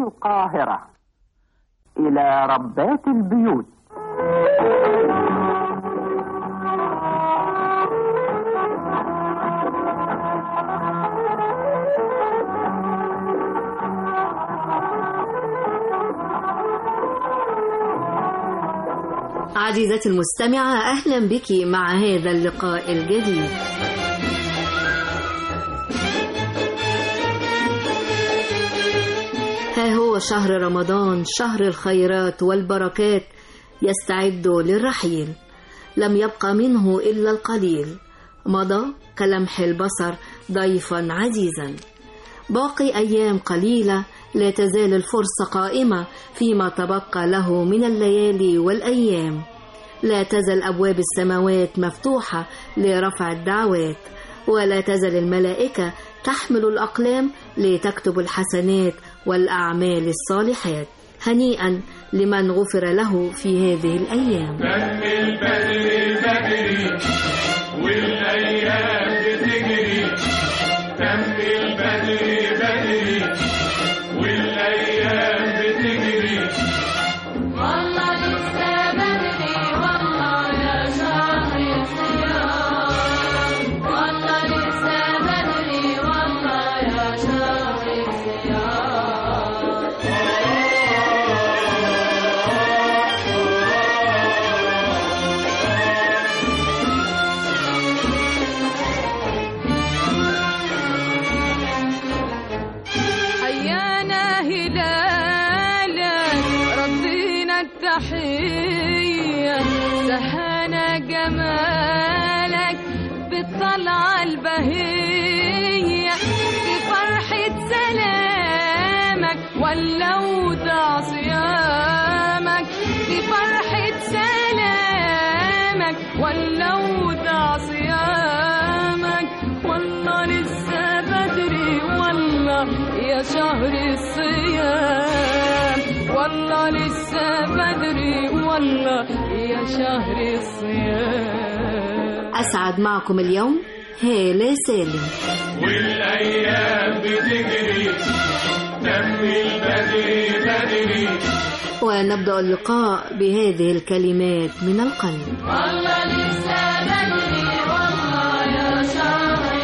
القاهرة إلى ربات البيوت عزيزتي المستمعة أهلا بك مع هذا اللقاء الجديد ها هو شهر رمضان شهر الخيرات والبركات يستعد للرحيل لم يبقى منه إلا القليل مضى كلمح البصر ضيفا عزيزا باقي أيام قليلة لا تزال الفرصة قائمة فيما تبقى له من الليالي والأيام لا تزل أبواب السماوات مفتوحة لرفع الدعوات ولا تزل الملائكة تحمل الأقلام لتكتب الحسنات والأعمال الصالحات هنيئا لمن غفر له في هذه الأيام دم البدر بدري والايام بتجري دم البدر بدري والايام بتجري والله لسه بدري والله يا شهر الصيام والله لسه بدري والله يا شهر الصيام حيانا هلالا ردينا التحية سهانا جمالك بالطلعة البهية بفرحة سلامك ولو ضاع صيامك بفرحة سلامك ولو ضاع صيامك والله لسه بدري والله يا شهر الصيام والله لسه بدري والله يا شهر الصيام أسعد معكم اليوم هالة سالم والايام بتجري دم البدر بدري ونبدأ اللقاء بهذه الكلمات من القلب والله لسه بدري والله يا شهر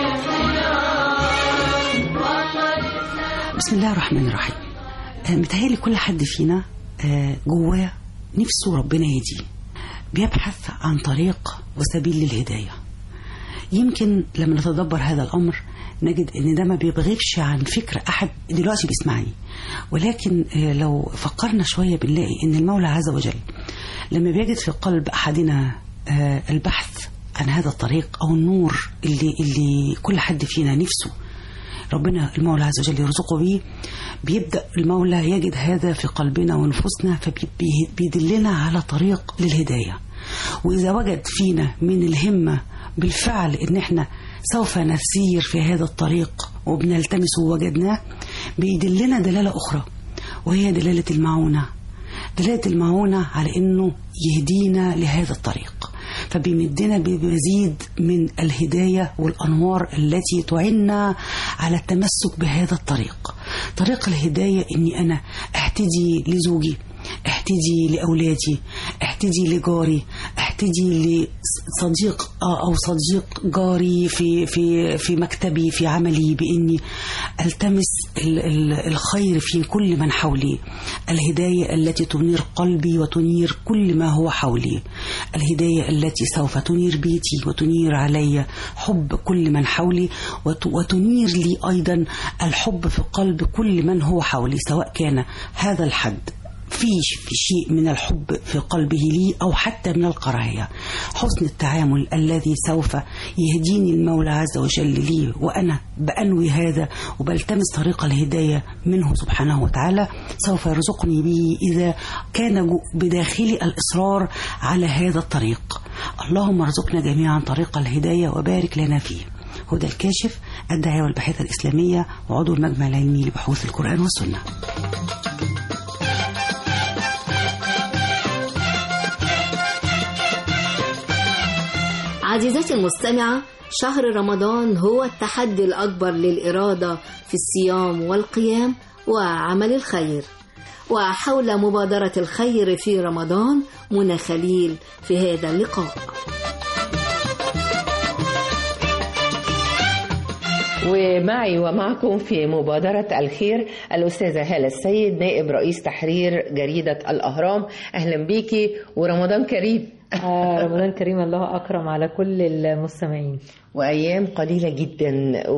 الصيام والله لسه بسم الله الرحمن الرحيم آه، متهيألي كل حد فينا آه، جواه نفسه ربنا يهديه بيبحث عن طريق وسبيل للهداية يمكن لما نتدبر هذا الأمر نجد ان ده ما بيبغيبش عن فكر احد دلوقتي بيسمعني ولكن آه، لو فكرنا شوية بنلاقي ان المولى عز وجل لما بيجد في قلب احدنا آه، البحث عن هذا الطريق او النور اللي اللي كل حد فينا نفسه ربنا المولى عز وجل يرزقه بيه بيبدأ المولى يجد هذا في قلبنا ونفوسنا فبيدلنا على طريق للهداية وإذا وجد فينا من الهمة بالفعل إن إحنا سوف نسير في هذا الطريق وبنلتمسه ووجدناه بيدلنا دلالة أخرى وهي دلالة المعونة دلالة المعونة على إنه يهدينا لهذا الطريق فبيمدنا بمزيد من الهداية والأنوار التي تعنا على التمسك بهذا الطريق طريق الهداية إني أنا احتدي لزوجي احتدي لأولادي احتدي لجاري احتدي لصديق أو صديق جاري في في في مكتبي في عملي بإني التمس ال- ال- الخير في كل من حولي الهداية التي تنير قلبي وتنير كل ما هو حولي الهداية التي سوف تنير بيتي وتنير علي حب كل من حولي وت- وتنير لي أيضا الحب في قلب كل من هو حولي سواء كان هذا الحد في في شيء من الحب في قلبه لي أو حتى من الكراهية حسن التعامل الذي سوف يهديني المولى عز وجل لي وأنا بأنوي هذا وبلتمس طريق الهداية منه سبحانه وتعالى سوف يرزقني به إذا كان جو- بداخلي الإصرار على هذا الطريق اللهم ارزقنا جميعا طريق الهداية وبارك لنا فيه هدى الكاشف الداعية والباحثة الإسلامية وعضو المجمع العلمي لبحوث القرآن والسنة عزيزتي المستمعة شهر رمضان هو التحدي الأكبر للإرادة في الصيام والقيام وعمل الخير وحول مبادرة الخير في رمضان منى خليل في هذا اللقاء ومعي ومعكم في مبادرة الخير الأستاذة هالة السيد نائب رئيس تحرير جريدة الأهرام أهلا بيكي ورمضان كريم آه، رمضان كريم الله أكرم على كل المستمعين وأيام قليلة جدا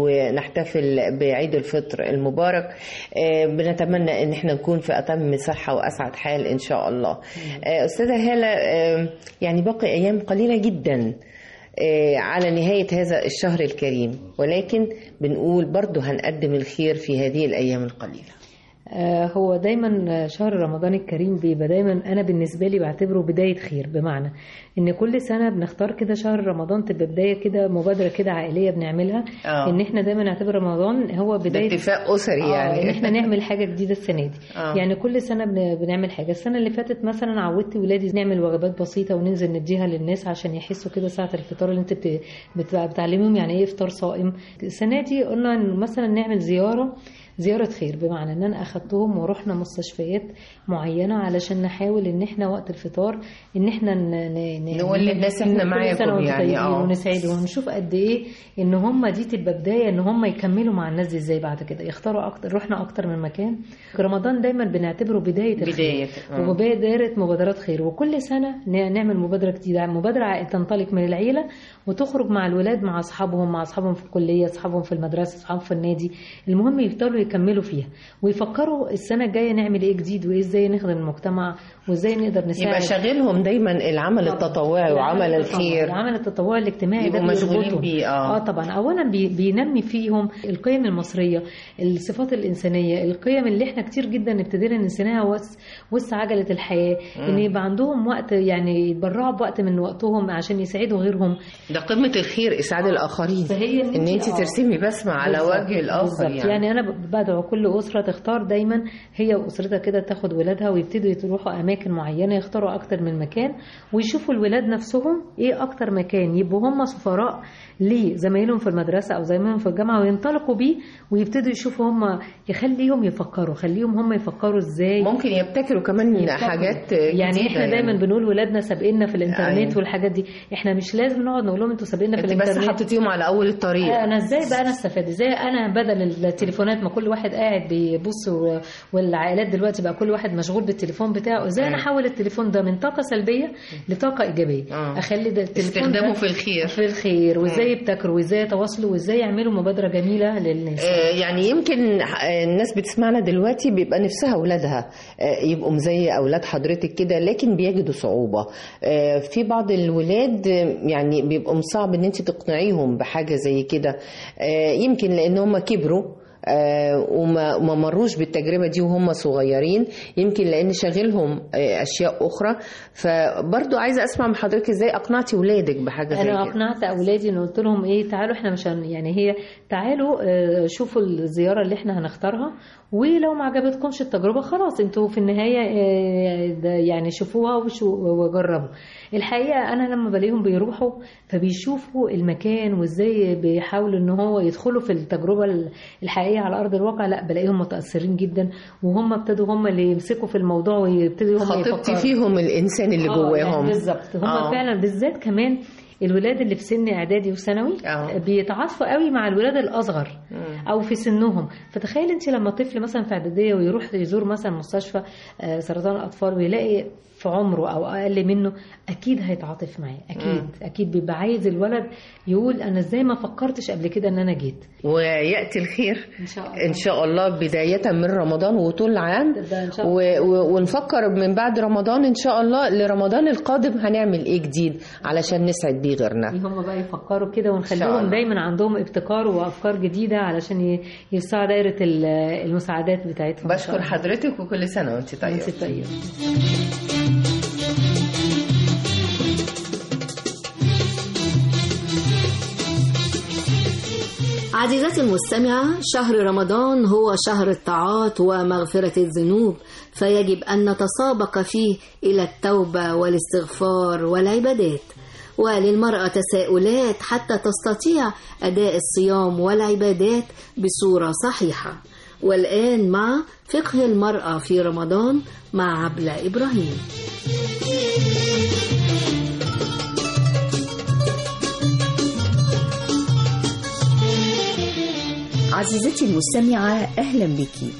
ونحتفل بعيد الفطر المبارك آه، بنتمنى أن احنا نكون في أتم صحة وأسعد حال إن شاء الله آه، أستاذة هالة آه، يعني باقي أيام قليلة جدا آه، على نهاية هذا الشهر الكريم ولكن بنقول برضو هنقدم الخير في هذه الأيام القليلة آه، هو دايما شهر رمضان الكريم بيبقى دايما انا بالنسبه لي بعتبره بدايه خير بمعنى ان كل سنه بنختار كده شهر رمضان تبقى بدايه كده مبادره كده عائليه بنعملها آه. ان احنا دايما نعتبر رمضان هو ده بدايه اتفاق أسري آه، يعني ان احنا نعمل حاجه جديده السنه دي آه. يعني كل سنه بن- بنعمل حاجه السنه اللي فاتت مثلا عودت ولادي نعمل وجبات بسيطه وننزل نديها للناس عشان يحسوا كده ساعه الفطار اللي انت بت- بت- بتعلمهم يعني ايه افطار صائم السنه دي قلنا إن مثلا نعمل زياره زيارة خير بمعنى ان انا اخدتهم ورحنا مستشفيات معينة علشان نحاول ان احنا وقت الفطار ان احنا ن... ن... ن... نقول للناس إحنا كل معاكم سنة وانتم يعني، طيبين آه. ونسعدهم ونشوف قد ايه ان هم دي تبقى بداية ان هم يكملوا مع الناس دي ازاي بعد كده يختاروا اكتر رحنا اكتر من مكان رمضان دايما بنعتبره بداية الخير بداية آه. وبداية مبادرات خير وكل سنة ن- نعمل مبادرة جديدة مبادرة تنطلق من العيلة وتخرج مع الولاد مع أصحابهم مع أصحابهم في الكلية أصحابهم في المدرسة أصحابهم في النادي المهم يفضلوا يكملوا فيها ويفكروا السنة الجاية نعمل إيه جديد وإيه إزاي نخدم المجتمع وإزاي نقدر نساعد يبقى شاغلهم دايما العمل التطوعي وعمل الخير العمل التطوعي الاجتماعي ده يبقوا مشغولين بيربطهم. بيه، آه. اه طبعا اولا بي بينمي فيهم القيم المصريه الصفات الانسانيه القيم اللي احنا كتير جدا ابتدينا ننساها وسط وسط عجله الحياه ان يبقى عندهم وقت يعني يتبرعوا بوقت من وقتهم عشان يساعدوا غيرهم ده قمة الخير إسعاد الآخرين فهي إن أنت آه. ترسمي بسمة على بالظبط، وجه الآخر بالظبط. يعني, يعني انا ب- بدعو كل اسره تختار دايما هي واسرتها كده تاخد ولادها ويبتدوا يروحوا اماكن معينه يختاروا اكتر من مكان ويشوفوا الولاد نفسهم ايه اكتر مكان يبقوا هم سفراء لزمايلهم في المدرسه او زمايلهم في الجامعه وينطلقوا بيه ويبتدوا يشوفوا هم يخليهم يفكروا خليهم هم يفكروا ازاي ممكن يبتكروا كمان يبتكروا. حاجات يعني جديدة احنا دايما بنقول ولادنا سابقنا في الانترنت أيوة. والحاجات دي احنا مش لازم نقعد نقول لهم انتوا سابقنا في أنت بس الانترنت حطيتيهم على أول الطريق انا ازاي بقى انا استفاد ازاي انا بدل التليفونات ما كل واحد قاعد بيبص و- والعائلات دلوقتي بقى كل واحد مشغول بالتليفون بتاعه ازاي انا مم. احول التليفون ده من طاقه سلبيه لطاقه ايجابيه آه. اخلي ده التليفون استخدامه ده في الخير في الخير وازاي يبتكروا وازاي يتواصلوا وازاي يعملوا مبادره جميله للناس آه، يعني يمكن آه، الناس بتسمعنا دلوقتي بيبقى نفسها اولادها آه، يبقوا زي اولاد حضرتك كده لكن بيجدوا صعوبه آه، في بعض الولاد آه، يعني بيبقوا صعب ان انت تقنعيهم بحاجه زي كده آه، يمكن لان هم كبروا آه، وما وما مروش بالتجربه دي وهم صغيرين يمكن لان شاغلهم آه، اشياء اخرى فبرضو عايزه اسمع من حضرتك ازاي اقنعتي ولادك بحاجه زي انا كده اقنعت اولادي ان قلت لهم ايه تعالوا احنا مش هن- يعني هي تعالوا آه، شوفوا الزياره اللي احنا هنختارها ولو ما عجبتكمش التجربه خلاص انتوا في النهايه آه، ده يعني شوفوها وشو- وجربوا الحقيقه انا لما بلاقيهم بيروحوا فبيشوفوا المكان وازاي بيحاولوا ان هو يدخلوا في التجربه الحقيقيه على ارض الواقع لا بلاقيهم متاثرين جدا وهم ابتدوا هم اللي يمسكوا في الموضوع ويبتدوا هم خطبتي يفكروا فيهم الانسان اللي آه، يعني جواهم بالظبط هم آه. فعلا بالذات كمان الولاد اللي في سن اعدادي وثانوي آه. بيتعاطفوا قوي مع الولاد الاصغر مم. او في سنهم فتخيل انت لما طفل مثلا في اعداديه ويروح يزور مثلا مستشفى آه، سرطان الاطفال ويلاقي في عمره او اقل منه اكيد هيتعاطف معاه اكيد اكيد بيبقى عايز الولد يقول انا ازاي ما فكرتش قبل كده ان انا جيت وياتي الخير ان شاء الله ان شاء الله بدايه من رمضان وطول العام ده إن شاء و... و... ونفكر من بعد رمضان ان شاء الله لرمضان القادم هنعمل ايه جديد علشان نسعد بيه غيرنا هم بقى يفكروا كده إن شاء ونخليهم الله. دايما عندهم ابتكار وافكار جديده علشان ي- يوسعوا دايره ال- المساعدات بتاعتهم إن شاء بشكر الله. حضرتك وكل سنه وانت طيبه وانت طيبه عزيزتي المستمعة شهر رمضان هو شهر الطاعات ومغفرة الذنوب فيجب أن نتسابق فيه إلى التوبة والاستغفار والعبادات وللمرأة تساؤلات حتى تستطيع أداء الصيام والعبادات بصورة صحيحة والآن مع فقه المرأة في رمضان مع عبلة إبراهيم عزيزتي المستمعة أهلا بك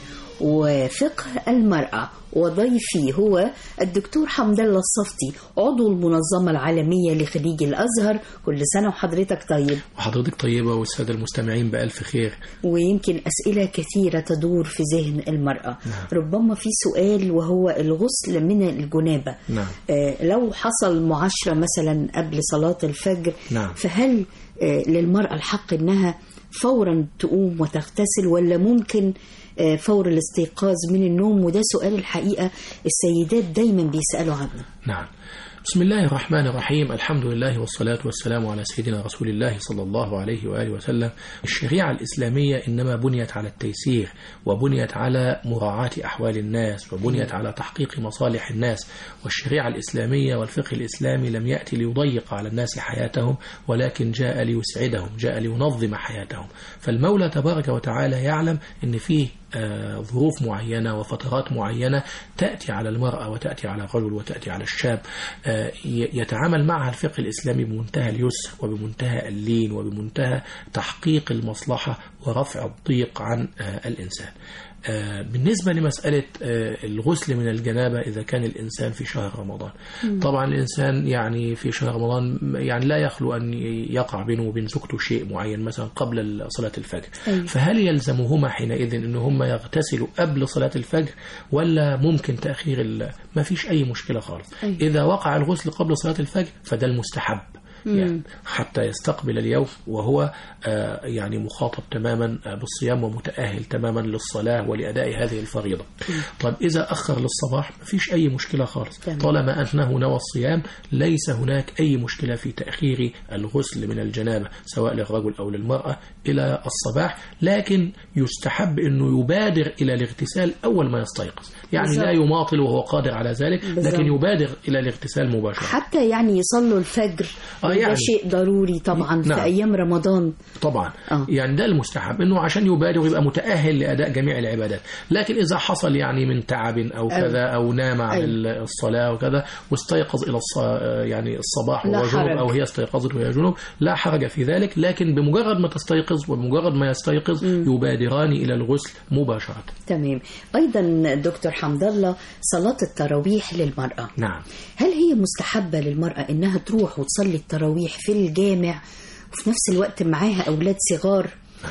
وفقه المرأة وضيفي هو الدكتور حمد الله الصفتي عضو المنظمة العالمية لخليج الأزهر كل سنة وحضرتك طيب وحضرتك طيبة والسادة المستمعين بألف خير ويمكن أسئلة كثيرة تدور في ذهن المرأة ربما في سؤال وهو الغسل من الجنابة نعم آه، لو حصل معاشرة مثلا قبل صلاة الفجر نعم. فهل آه، للمرأة الحق انها فورا تقوم وتغتسل ولا ممكن آه، فور الاستيقاظ من النوم وده سؤال الحقيقة السيدات دايما بيسألوا عنه نعم بسم الله الرحمن الرحيم الحمد لله والصلاة والسلام على سيدنا رسول الله صلى الله عليه وآله وسلم الشريعة الإسلامية إنما بنيت على التيسير وبنيت على مراعاة أحوال الناس وبنيت على تحقيق مصالح الناس والشريعة الإسلامية والفقه الإسلامي لم يأتي ليضيق على الناس حياتهم ولكن جاء ليسعدهم جاء لينظم حياتهم فالمولى تبارك وتعالى يعلم أن فيه آه، ظروف معينة وفترات معينة تأتي على المرأة وتأتي على الرجل وتأتي على الشاب آه، ي- يتعامل معها الفقه الإسلامي بمنتهى اليسر وبمنتهى اللين وبمنتهى تحقيق المصلحة ورفع الضيق عن آه، الإنسان آه، بالنسبة لمسألة آه، الغسل من الجنابة إذا كان الإنسان في شهر رمضان طبعا الإنسان يعني في شهر رمضان يعني لا يخلو أن يقع بينه وبين زوجته شيء معين مثلا قبل صلاة الفجر فهل يلزمهما حينئذ أن هم يغتسلوا قبل صلاة الفجر ولا ممكن تأخير ال- ما فيش أي مشكلة خالص إذا وقع الغسل قبل صلاة الفجر فده المستحب يعني حتى يستقبل اليوم وهو آه، يعني مخاطب تماما آه، بالصيام ومتأهل تماما للصلاة ولأداء هذه الفريضة طيب إذا أخر للصباح مفيش أي مشكلة خالص طالما أنه نوى الصيام ليس هناك أي مشكلة في تأخير الغسل من الجنابة سواء للرجل أو للمرأة إلى الصباح لكن يستحب أنه يبادر إلى الاغتسال أول ما يستيقظ يعني بالظبط. لا يماطل وهو قادر على ذلك بالظبط. لكن يبادر إلى الاغتسال مباشرة حتى يعني يصلوا الفجر آه، وده يعني. شيء ضروري طبعا في نعم. أيام رمضان طبعا آه. يعني ده المستحب انه عشان يبادر ويبقى متاهل لاداء جميع العبادات لكن اذا حصل يعني من تعب او كذا او نام عن أيوة. الصلاه وكذا واستيقظ الى الص... يعني الصباح لا وهو جنوب حرج. او هي استيقظت وهي جنوب لا حرج في ذلك لكن بمجرد ما تستيقظ وبمجرد ما يستيقظ يبادران الى الغسل مباشره تمام أيضا دكتور حمد الله صلاة التراويح للمرأة نعم هل هي مستحبة للمرأة إنها تروح وتصلي التراويح في الجامع وفي نفس الوقت معاها أولاد صغار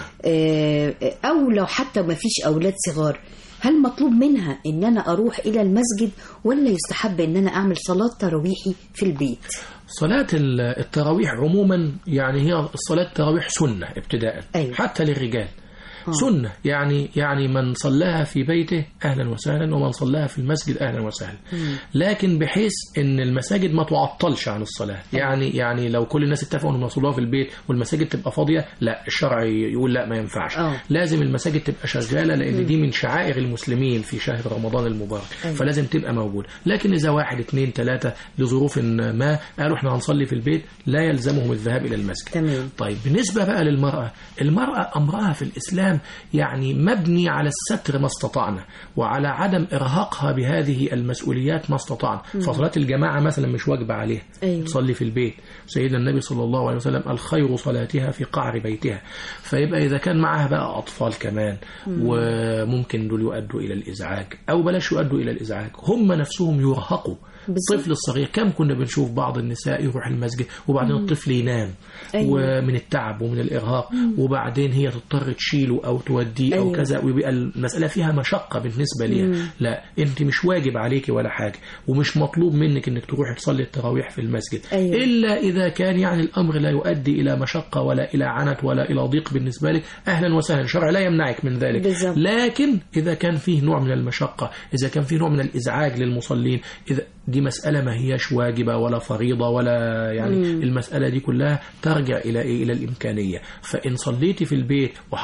آه، أو لو حتى ما فيش أولاد صغار هل مطلوب منها إن أنا أروح إلى المسجد ولا يستحب إن أنا أعمل صلاة تراويحي في البيت صلاة ال- التراويح عموما يعني هي صلاة التراويح سنة ابتداء أيوة. حتى للرجال سنة يعني يعني من صلاها في بيته أهلا وسهلا ومن صلاها في المسجد أهلا وسهلا لكن بحيث أن المساجد ما تعطلش عن الصلاة يعني يعني لو كل الناس اتفقوا أنهم يصلوها في البيت والمساجد تبقى فاضية لا الشرع يقول لا ما ينفعش آه. لازم المساجد تبقى شغالة لأن دي من شعائر المسلمين في شهر رمضان المبارك فلازم تبقى موجود لكن إذا واحد اثنين ثلاثة لظروف ما قالوا احنا هنصلي في البيت لا يلزمهم الذهاب إلى المسجد تمام. طيب بالنسبة بقى للمرأة المرأة أمرها في الإسلام يعني مبني على الستر ما استطعنا وعلى عدم إرهاقها بهذه المسؤوليات ما استطعنا فصلاة الجماعة مثلا مش واجبة عليها أيوة. تصلي في البيت سيدنا النبي صلى الله عليه وسلم الخير صلاتها في قعر بيتها فيبقى إذا كان معها بقى أطفال كمان وممكن دول يؤدوا إلى الإزعاج أو بلاش يؤدوا إلى الإزعاج هم نفسهم يرهقوا بالظبط. الطفل الصغير كم كنا بنشوف بعض النساء يروح المسجد وبعدين الطفل ينام أيوة. ومن التعب ومن الإرهاق وبعدين هي تضطر تشيله أو توديه أو أيوة. كذا ويبقى المسألة فيها مشقة بالنسبة ليها لا أنت مش واجب عليكي ولا حاجة ومش مطلوب منك أنك تروحي تصلي التراويح في المسجد أيوة. إلا إذا كان يعني الأمر لا يؤدي إلى مشقة ولا إلى عنت ولا إلى ضيق بالنسبة لك أهلا وسهلا الشرع لا يمنعك من ذلك بالظبط. لكن إذا كان فيه نوع من المشقة إذا كان فيه نوع من الإزعاج للمصلين إذا دي مسألة ما هياش واجبة ولا فريضة ولا يعني المسألة دي كلها ترجع إلى إيه؟ إلى الإمكانية فإن صليتي في البيت وحافظتي على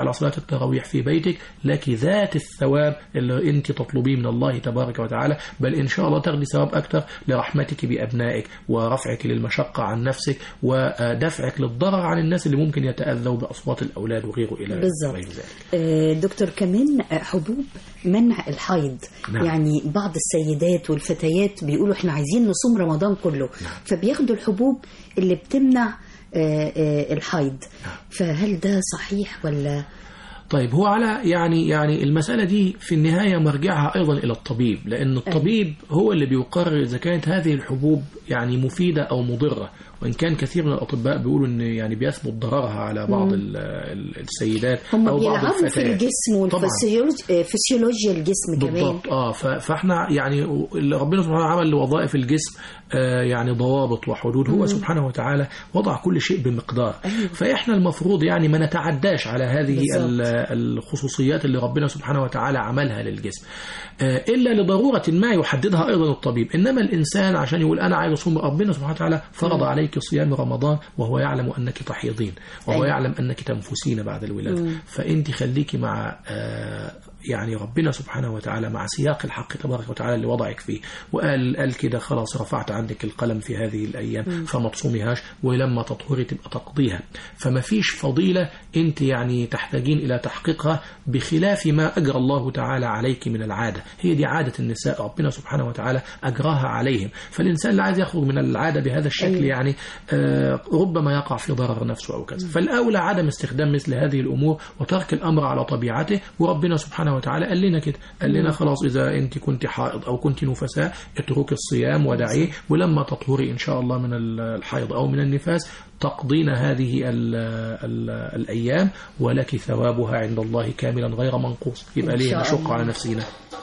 على صلاة التراويح في بيتك لك ذات الثواب اللي أنت تطلبيه من الله تبارك وتعالى بل إن شاء الله تاخدي ثواب أكتر لرحمتك بأبنائك ورفعك للمشقة عن نفسك ودفعك للضرر عن الناس اللي ممكن يتأذوا بأصوات الأولاد وغيره إلى بالظبط. غير ذلك آه، دكتور كمان آه، حبوب منع الحيض نعم. يعني بعض السيدات والفتيات بيقولوا احنا عايزين نصوم رمضان كله فبياخدوا الحبوب اللي بتمنع آه، آه، الحيض فهل ده صحيح ولا طيب هو على يعني يعني المسألة دي في النهاية مرجعها أيضا إلى الطبيب لأن الطبيب هو اللي بيقرر إذا كانت هذه الحبوب يعني مفيدة أو مضرة وإن كان كثير من الأطباء بيقولوا إن يعني بيثبت ضررها على بعض مم. ال- ال- السيدات هم أو بعض بيلعبوا في الفتيات الجسم طبعاً. والفسيولوجيا الجسم كمان بالضبط اه ف- فاحنا يعني اللي ربنا سبحانه وتعالى عمل لوظائف الجسم آه يعني ضوابط وحدود هو سبحانه وتعالى وضع كل شيء بمقدار فاحنا المفروض يعني ما نتعداش على هذه بالضبط. ال- الخصوصيات اللي ربنا سبحانه وتعالى عملها للجسم آه الا لضروره ما يحددها ايضا الطبيب انما الانسان عشان يقول انا عايز اصوم ربنا سبحانه وتعالى فرض عليك صيام رمضان وهو يعلم انك تحيضين وهو أيوة. يعلم انك تنفسين بعد الولاده فانت خليكي مع آه يعني ربنا سبحانه وتعالى مع سياق الحق تبارك وتعالى اللي وضعك فيه وقال قال كده خلاص رفعت عندك القلم في هذه الايام فما تصوميهاش ولما تطهري تبقى تقضيها فما فيش فضيله انت يعني تحتاجين الى تحقيقها بخلاف ما اجرى الله تعالى عليك من العاده هي دي عاده النساء ربنا سبحانه وتعالى اجراها عليهم فالانسان اللي عايز يخرج من العاده بهذا الشكل أيوة. يعني آه ربما يقع في ضرر نفسه او كذا فالاولى عدم استخدام مثل هذه الامور وترك الامر على طبيعته وربنا سبحانه وتعالى قال لنا كده قال لنا خلاص اذا انت كنت حائض او كنت نفساء اتركي الصيام ودعيه ولما تطهري ان شاء الله من الحيض او من النفاس تقضين هذه ال ال الأيام ولك ثوابها عند الله كاملا غير منقوص يبقى إن ليه شاء نشق الله. على نفسنا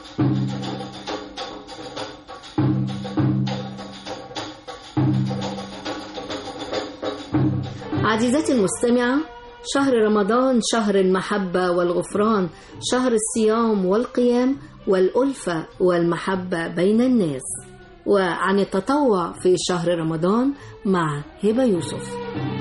عزيزتي المستمعة شهر رمضان شهر المحبة والغفران شهر الصيام والقيام والألفة والمحبة بين الناس وعن التطوع في شهر رمضان مع هبة يوسف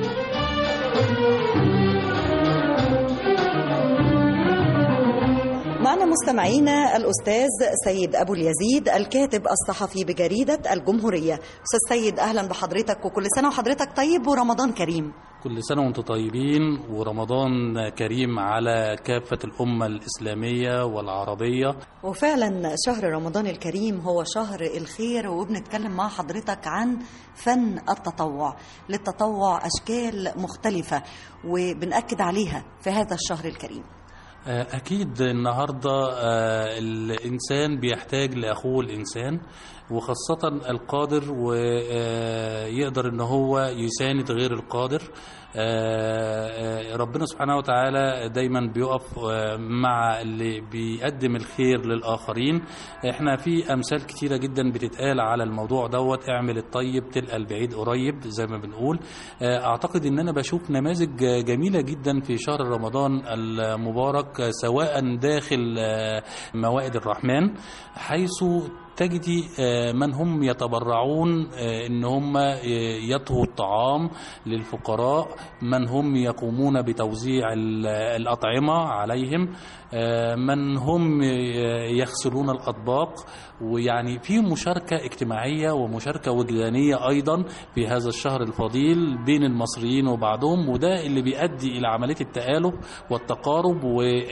معنا مستمعينا الأستاذ سيد أبو اليزيد الكاتب الصحفي بجريدة الجمهورية أستاذ سيد أهلا بحضرتك وكل سنة وحضرتك طيب ورمضان كريم كل سنة وانتم طيبين ورمضان كريم على كافة الأمة الإسلامية والعربية وفعلا شهر رمضان الكريم هو شهر الخير وبنتكلم مع حضرتك عن فن التطوع للتطوع أشكال مختلفة وبنأكد عليها في هذا الشهر الكريم أكيد النهاردة آه، الإنسان بيحتاج لأخوه الإنسان وخاصة القادر ويقدر إن هو يساند غير القادر آه، آه، ربنا سبحانه وتعالى دايما بيقف آه، مع اللي بيقدم الخير للآخرين احنا في أمثال كتيرة جدا بتتقال على الموضوع دوت اعمل الطيب تلقى البعيد قريب زي ما بنقول آه، أعتقد إن أنا بشوف نماذج جميلة جدا في شهر رمضان المبارك سواء داخل آه، موائد الرحمن حيث تجدي آه، من هم يتبرعون آه، ان هم آه، يطهوا الطعام للفقراء من هم يقومون بتوزيع ال- الأطعمة عليهم آه، من هم آه، يغسلون الأطباق ويعني في مشاركة اجتماعية ومشاركة وجدانية أيضا في هذا الشهر الفضيل بين المصريين وبعضهم وده اللي بيؤدي إلى عملية التآلف والتقارب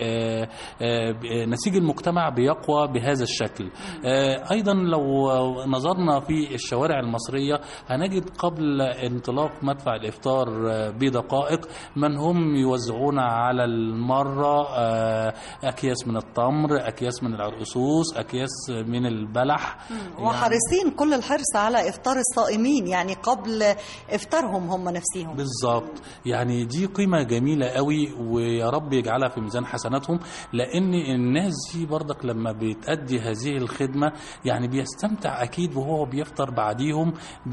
ونسيج المجتمع بيقوى بهذا الشكل آه، أيضا لو نظرنا في الشوارع المصرية هنجد قبل انطلاق مدفع الإفطار آه، بدقائق من هم يوزعون على المرة آه، أكياس من التمر أكياس من العرقسوس أكياس من البلح وحريصين كل الحرص على إفطار الصائمين يعني قبل إفطارهم هم نفسهم بالظبط يعني دي قيمة جميلة قوي ويا رب يجعلها في ميزان حسناتهم لأن الناس دي برضك لما بتأدي هذه الخدمة يعني بيستمتع اكيد وهو بيفطر بعديهم ب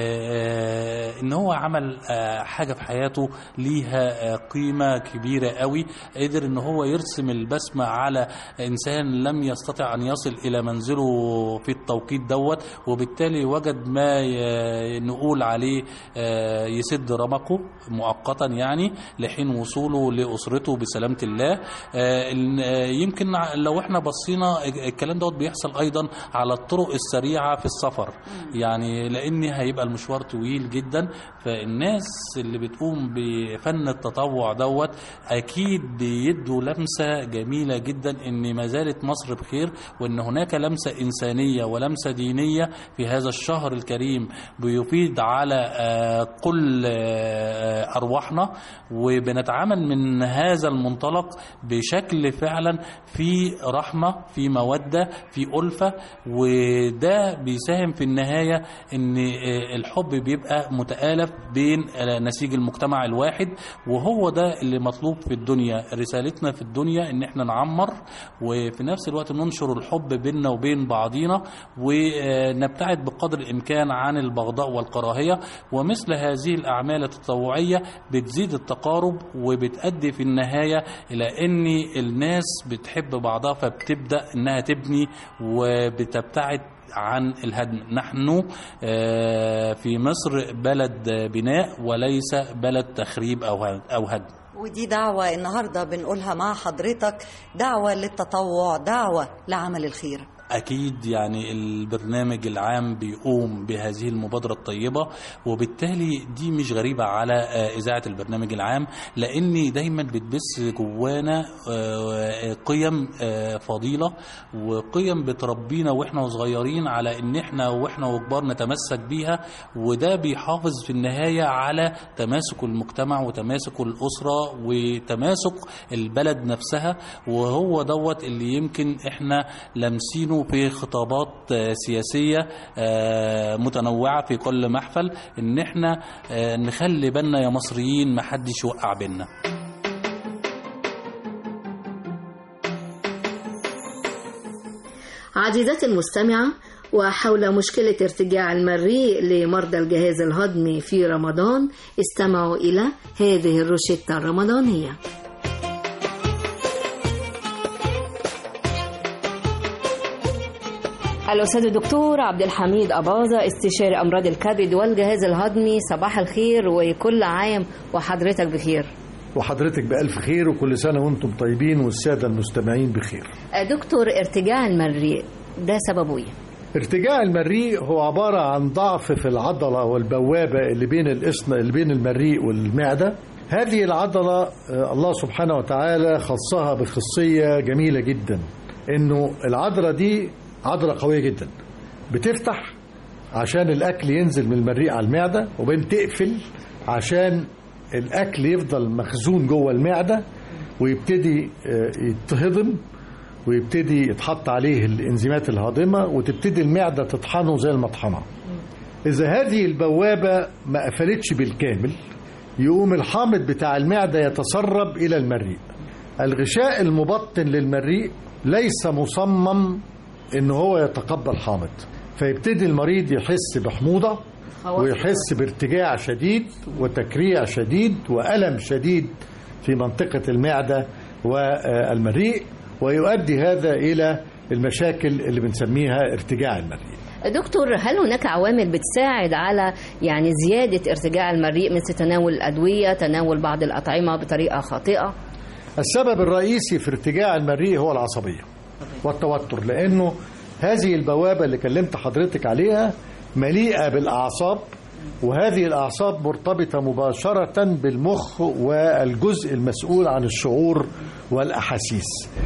آه، ان هو عمل آه، حاجه في حياته ليها آه، قيمه كبيره قوي قدر ان هو يرسم البسمه على انسان لم يستطع ان يصل الى منزله في التوقيت دوت وبالتالي وجد ما ي- نقول عليه آه، يسد رمقه مؤقتا يعني لحين وصوله لاسرته بسلامه الله آه، ال- آه، يمكن ع- لو احنا بصينا الكلام دوت بيحصل ايضا على الطرق السريعه في السفر يعني لان هيبقى المشوار طويل جدا فالناس اللي بتقوم بفن التطوع دوت اكيد بيدوا لمسه جميله جدا ان ما زالت مصر بخير وان هناك لمسه انسانيه ولمسه دينيه في هذا الشهر الكريم بيفيد على آه، كل آه، ارواحنا وبنتعامل من هذا المنطلق بشكل فعلا في رحمه في موده في الفه وده بيساهم في النهايه ان آه، الحب بيبقى متآلف بين آه، نسيج المجتمع الواحد وهو ده اللي مطلوب في الدنيا رسالتنا في الدنيا ان احنا نعمر وفي نفس الوقت ننشر الحب بيننا وبين بعضينا ونبتعد بقدر الامكان عن البغضاء والكراهيه ومثل هذه الاعمال التطوعيه بتزيد التقارب وبتؤدي في النهايه الى ان الناس بتحب بعضها فبتبدا انها تبني وبتبتعد عن الهدم نحن آه، في مصر بلد بناء وليس بلد تخريب او او هدم ودي دعوة النهاردة بنقولها مع حضرتك دعوة للتطوع دعوة لعمل الخير أكيد يعني البرنامج العام بيقوم بهذه المبادرة الطيبة وبالتالي دي مش غريبة على آه، إذاعة البرنامج العام لأن دايما بتبث جوانا آه، قيم آه، فضيلة وقيم بتربينا وإحنا صغيرين على إن إحنا وإحنا وكبار نتمسك بيها وده بيحافظ في النهاية على تماسك المجتمع وتماسك الأسرة وتماسك البلد نفسها وهو دوت اللي يمكن إحنا لامسينه في خطابات آه، سياسية آه، متنوعة في كل محفل إن إحنا آه، نخلي بالنا يا مصريين محدش يوقع بينا عزيزتي المستمعة وحول مشكلة ارتجاع المريء لمرضى الجهاز الهضمي في رمضان استمعوا إلى هذه الروشتة الرمضانية الأستاذ الدكتور عبد الحميد أباظة استشاري أمراض الكبد والجهاز الهضمي صباح الخير وكل عام وحضرتك بخير وحضرتك بألف خير وكل سنة وانتم طيبين والسادة المستمعين بخير دكتور ارتجاع المريء ده سببه ايه؟ ارتجاع المريء هو عبارة عن ضعف في العضلة والبوابة اللي بين الإصن اللي بين المريء والمعدة هذه العضلة آه، الله سبحانه وتعالى خصها بخصية جميلة جدا انه العضلة دي عضلة قوية جدا بتفتح عشان الأكل ينزل من المريء على المعدة وبين تقفل عشان الأكل يفضل مخزون جوه المعدة ويبتدي آه، يتهضم ويبتدي يتحط عليه الانزيمات الهاضمه وتبتدي المعده تطحنه زي المطحنه. اذا هذه البوابه ما قفلتش بالكامل يقوم الحامض بتاع المعده يتسرب الى المريء. الغشاء المبطن للمريء ليس مصمم ان هو يتقبل حامض فيبتدي المريض يحس بحموضه ويحس بارتجاع شديد وتكريع شديد والم شديد في منطقه المعده والمريء ويؤدي هذا الى المشاكل اللي بنسميها ارتجاع المريء دكتور هل هناك عوامل بتساعد على يعني زيادة ارتجاع المريء مثل تناول الأدوية تناول بعض الأطعمة بطريقة خاطئة السبب الرئيسي في ارتجاع المريء هو العصبيه والتوتر لانه هذه البوابه اللي كلمت حضرتك عليها مليئه بالاعصاب وهذه الاعصاب مرتبطه مباشره بالمخ والجزء المسؤول عن الشعور والاحاسيس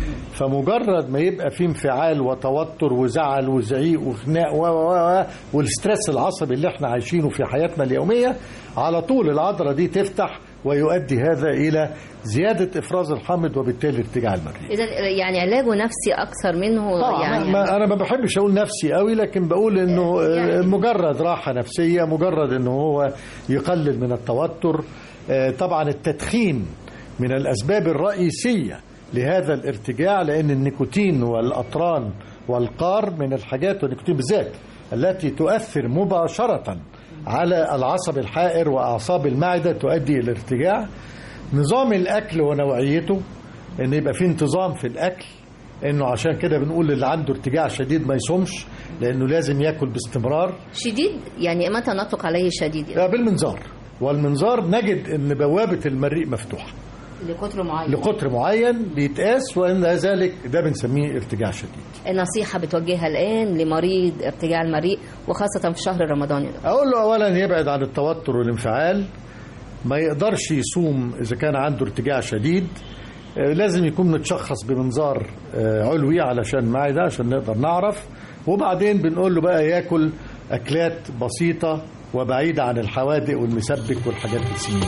فمجرد ما يبقى في انفعال وتوتر وزعل وزعيق وخناق و و و والستريس العصبي اللي احنا عايشينه في حياتنا اليوميه على طول العضله دي تفتح ويؤدي هذا الى زياده افراز الحامض وبالتالي ارتجاع المريء إذا يعني علاجه نفسي أكثر منه طبعا يعني ما انا ما بحبش اقول نفسي قوي لكن بقول انه يعني- مجرد راحه نفسيه مجرد انه هو يقلل من التوتر آه، طبعا التدخين من الاسباب الرئيسيه لهذا الارتجاع لان النيكوتين والاطران والقار من الحاجات والنيكوتين بالذات التي تؤثر مباشرة على العصب الحائر وأعصاب المعدة تؤدي إلى ارتجاع نظام الأكل ونوعيته إن يبقى في انتظام في الأكل إنه عشان كده بنقول اللي عنده ارتجاع شديد ما يصومش لأنه لازم ياكل باستمرار شديد يعني متى نطلق عليه شديد يعني لا بالمنظار والمنظار نجد ان بوابه المريء مفتوحه لقطر معين لقطر معين بيتقاس وان ذلك ده بنسميه ارتجاع شديد نصيحة بتوجهها الآن لمريض ارتجاع المريء وخاصة في شهر رمضان ده. اقول له اولا يبعد عن التوتر والانفعال ما يقدرش يصوم اذا كان عنده ارتجاع شديد آه، لازم يكون متشخص بمنظار آه، علوي علشان معدة عشان نقدر نعرف وبعدين بنقول له بقى ياكل اكلات بسيطه وبعيده عن الحوادق والمسبك والحاجات السمينه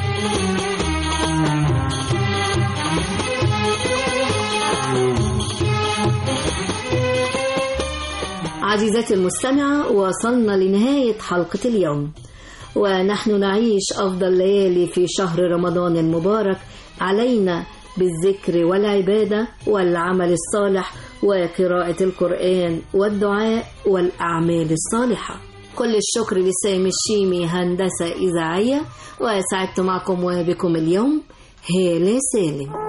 عزيزتي المستمعة وصلنا لنهاية حلقة اليوم ونحن نعيش أفضل ليالي في شهر رمضان المبارك علينا بالذكر والعبادة والعمل الصالح وقراءة القرآن والدعاء والأعمال الصالحة كل الشكر لسامي الشيمي هندسة إذاعية وسعدت معكم وبكم اليوم هالة سالم